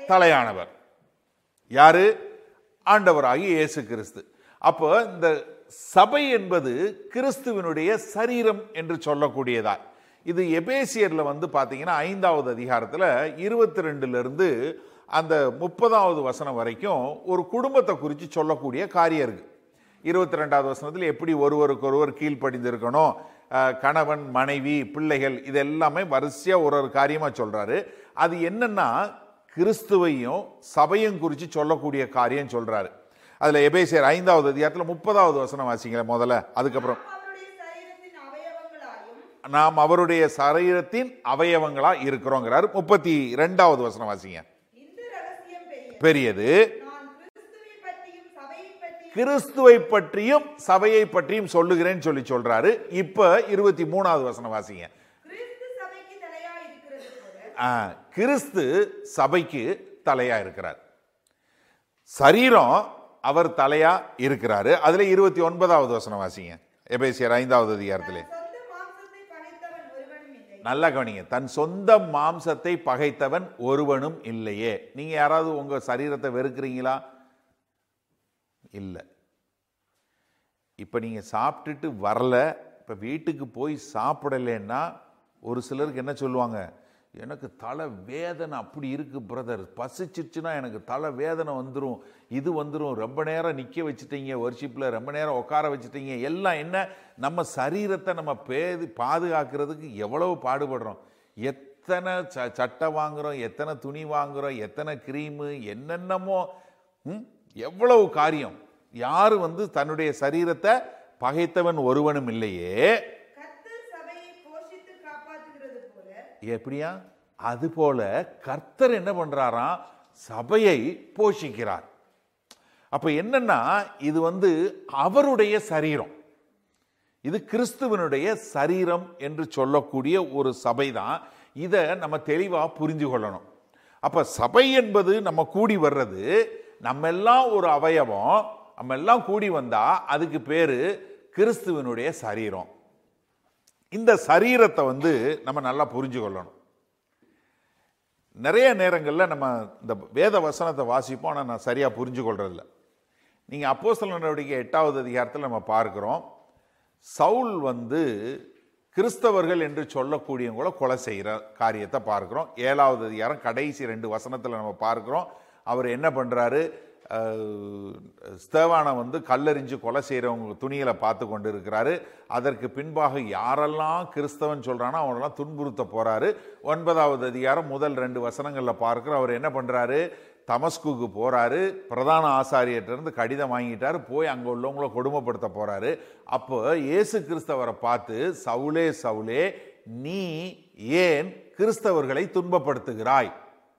தலையானவர் யாரு ஆண்டவராகிய இயேசு கிறிஸ்து அப்போ இந்த சபை என்பது கிறிஸ்துவினுடைய சரீரம் என்று சொல்லக்கூடியதா இது எபேசியர்ல வந்து பாத்தீங்கன்னா ஐந்தாவது அதிகாரத்துல இருபத்தி ரெண்டுல இருந்து அந்த முப்பதாவது வசனம் வரைக்கும் ஒரு குடும்பத்தை குறித்து சொல்லக்கூடிய காரியம் இருக்கு இருபத்தி ரெண்டாவது வசனத்தில் எப்படி ஒருவருக்கொருவர் கீழ்ப்படிந்திருக்கணும் அஹ், கணவன் மனைவி பிள்ளைகள் இது எல்லாமே வரிசையா ஒரு ஒரு காரியமா சொல்றாரு அது என்னன்னா கிறிஸ்துவையும் சபையும் குறித்து சொல்லக்கூடிய காரியம் சொல்றாரு அதுல எபேசியர் ஐந்தாவது அதிகாரத்தில் முப்பதாவது வசனம் வாசிங்களேன் முதல்ல அதுக்கப்புறம் அவருடைய சரீரத்தின் அவயவங்களாயும் நாம் அவருடைய சரீரத்தின் அவயவங்களா இருக்கிறோங்கிறார் முப்பத்தி ரெண்டாவது வசனம் வாசிங்க இந்த ரகசியம் பெரிய பெரியது நான் கிறிஸ்துவை பற்றியும் சபையை பற்றியும் கிறிஸ்துவை பற்றியும் சபையை பற்றியும் சொல்லுகிறேன்னு சொல்லி சொல்றாரு இப்ப இருபத்தி மூணாவது வசனம் வாசிங்க கிறிஸ்து சபைக்கு தலையா இருக்கிறது போல ஆ, கிறிஸ்து சபைக்கு தலையா இருக்கிறார் சரீரம் அவர் தலையா இருக்கிறாரு அதுல இருபத்தி ஒன்பதாவது வசனம் வாசிங்க எபேசியர் ஐந்தாவது அதிகாரத்திலே சொந்த மாம்சத்தை பகைத்தவன் ஒருவனும் இல்லை நல்லா கவனிங்க தன் சொந்த மாம்சத்தை பகைத்தவன் ஒருவனும் இல்லையே நீங்க யாராவது உங்க சரீரத்தை வெறுக்கிறீங்களா இல்லை இப்போ நீங்க சாப்பிட்டுட்டு வரல இப்போ வீட்டுக்கு போய் சாப்பிடலைன்னா ஒரு சிலருக்கு என்ன சொல்லுவாங்க எனக்கு தலை வேதனை அப்படி இருக்கு பிரதர் பசிச்சிருச்சுன்னா எனக்கு தலை வேதனை வந்துடும் இது வந்துடும் ரொம்ப நேரம் நிற்க வச்சுட்டீங்க ஒர்ஷிப்பில் ரொம்ப நேரம் உட்கார வச்சுட்டீங்க எல்லாம் என்ன நம்ம சரீரத்தை நம்ம பேதி பாதுகாக்கிறதுக்கு எவ்வளவு பாடுபடுறோம் எத்தனை ச சட்டை வாங்குறோம் எத்தனை துணி வாங்குறோம் எத்தனை க்ரீமு என்னென்னமோ ம்? எவ்வளவு காரியம் யாரு வந்து தன்னுடைய சரீரத்தை பகைத்தவன் ஒருவனும் இல்லையே கர்த்தர் சபையை போஷித்து காப்பாற்றுகிறது போல எப்படியா அதுபோல கர்த்தர் என்ன பண்றாராம் சபையை போஷிக்கிறார் அப்ப என்னன்னா இது வந்து அவருடைய சரீரம் இது கிறிஸ்துவனுடைய சரீரம் என்று சொல்லக்கூடிய ஒரு சபை தான் இதை நம்ம தெளிவா புரிஞ்சு கொள்ளணும் அப்ப சபை என்பது நம்ம கூடி வர்றது நம்ம எல்லாம் ஒரு அவயவம் நம்ம எல்லாம் கூடி வந்தா அதுக்கு பேரு கிறிஸ்துவனுடைய சரீரம் இந்த சரீரத்தை வந்து நம்ம நல்லா புரிஞ்சு கொள்ளணும் நிறைய நேரங்களில் நம்ம இந்த வேத வசனத்தை வாசிப்போம் ஆனால் நான் சரியாக புரிஞ்சு கொள்றதில்ல நீங்கள் அப்போஸ்தலர் நடவடிக்கை எட்டாவது அதிகாரத்தில் நம்ம பார்க்கிறோம் சவுல் வந்து கிறிஸ்தவர்கள் என்று சொல்லக்கூடியவங்கள கொலை செய்கிற காரியத்தை பார்க்கிறோம் ஏழாவது அதிகாரம் கடைசி ரெண்டு வசனத்தில் நம்ம பார்க்கிறோம் அவர் என்ன பண்ணுறாரு ஸ்தேவானை வந்து கல்லறிஞ்சு கொலை செய்கிறவங்க துணிகளை பார்த்து கொண்டு இருக்கிறாரு அதற்கு பின்பாக யாரெல்லாம் கிறிஸ்தவன் சொல்கிறானோ அவனெல்லாம் துன்புறுத்த போகிறாரு ஒன்பதாவது அதிகாரம் முதல் ரெண்டு வசனங்களில் பார்க்குறோம் அவர் என்ன பண்ணுறாரு தமஸ்குக்கு போறாரு பிரதான ஆசாரியர்ட்ட இருந்து கடிதம் வாங்கிட்டாரு போய் அங்க உள்ளவங்கள கொடுமைப்படுத்த போறாரு அப்போ இயேசு கிறிஸ்தவரை பார்த்து சவுலே சவுலே நீ ஏன் கிறிஸ்தவர்களை துன்பப்படுத்துகிறாய்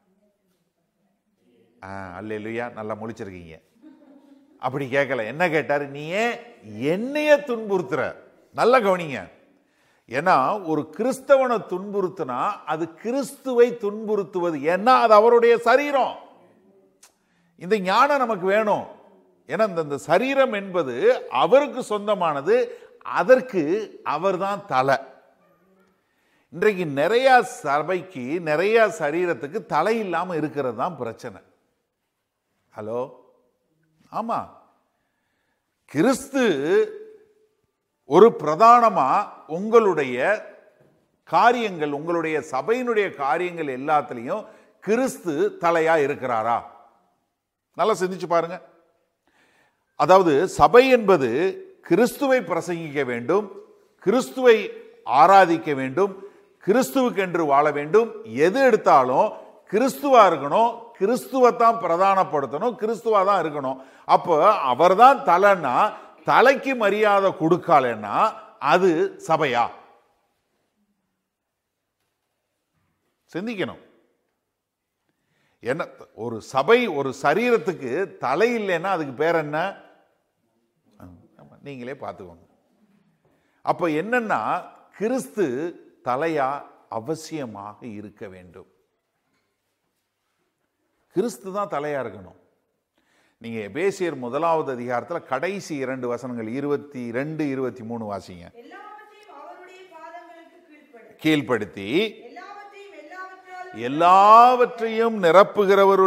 அல்லேலுயா நல்லா முழிச்சிருக்கீங்க அப்படி கேட்கல என்ன கேட்டாரு நீ ஏன் என்னைய துன்புறுத்துற நல்லா கவனிங்க ஏன்னா ஒரு கிறிஸ்தவனை துன்புறுத்தினா அது கிறிஸ்துவை துன்புறுத்துவது ஏன்னா அது அவருடைய சரீரம் இந்த ஞானம் நமக்கு வேணும் ஏன்னா இந்த இந்த சரீரம் என்பது அவருக்கு சொந்தமானது அதற்கு அவர்தான் தலை இன்றைக்கு நிறைய சபைக்கு நிறைய சரீரத்துக்கு தலை இல்லாம இருக்கிறது தான் பிரச்சனை ஹலோ ஆமா கிறிஸ்து ஒரு பிரதானமா உங்களுடைய காரியங்கள் உங்களுடைய சபையினுடைய காரியங்கள் எல்லாத்துலேயும் கிறிஸ்து தலையா இருக்கிறாரா நல்லா சிந்திச்சு பாருங்க அதாவது சபை என்பது கிறிஸ்துவை பிரசங்கிக்க வேண்டும் கிறிஸ்துவை ஆராதிக்க வேண்டும் கிறிஸ்துவுக்கென்று வாழ வேண்டும் எது எடுத்தாலும் கிறிஸ்துவா இருக்கணும் கிறிஸ்துவத்தான் பிரதானப்படுத்தணும் கிறிஸ்துவா தான் இருக்கணும் அப்போ அவர்தான் தலைன்னா தலைக்கு மரியாதை கொடுக்காலன்னா அது சபையா சிந்திக்கணும் என்ன ஒரு சபை ஒரு சரீரத்துக்கு தலை இல்லைன்னா அதுக்கு பேர் என்ன ஆமா, நீங்களே பார்த்துக்கோங்க அப்போ என்னன்னா கிறிஸ்து தலையா அவசியமாக இருக்க வேண்டும் கிறிஸ்து தான் தலையா இருக்கணும் நீங்க எபேசியர் முதலாவது அதிகாரத்துல கடைசி இரண்டு வசனங்கள் இருபத்தி ரெண்டு இருபத்தி மூணு வாசிங்க எல்லாவற்றையும் அவருடைய பாதங்களுக்கு கீழ்ப்படு கீழ்ப்படுத்தி எல்லாவற்றையும் எல்லாவற்றாலும் எல்லாவற்றையும் நிரப்புகிறவருடைய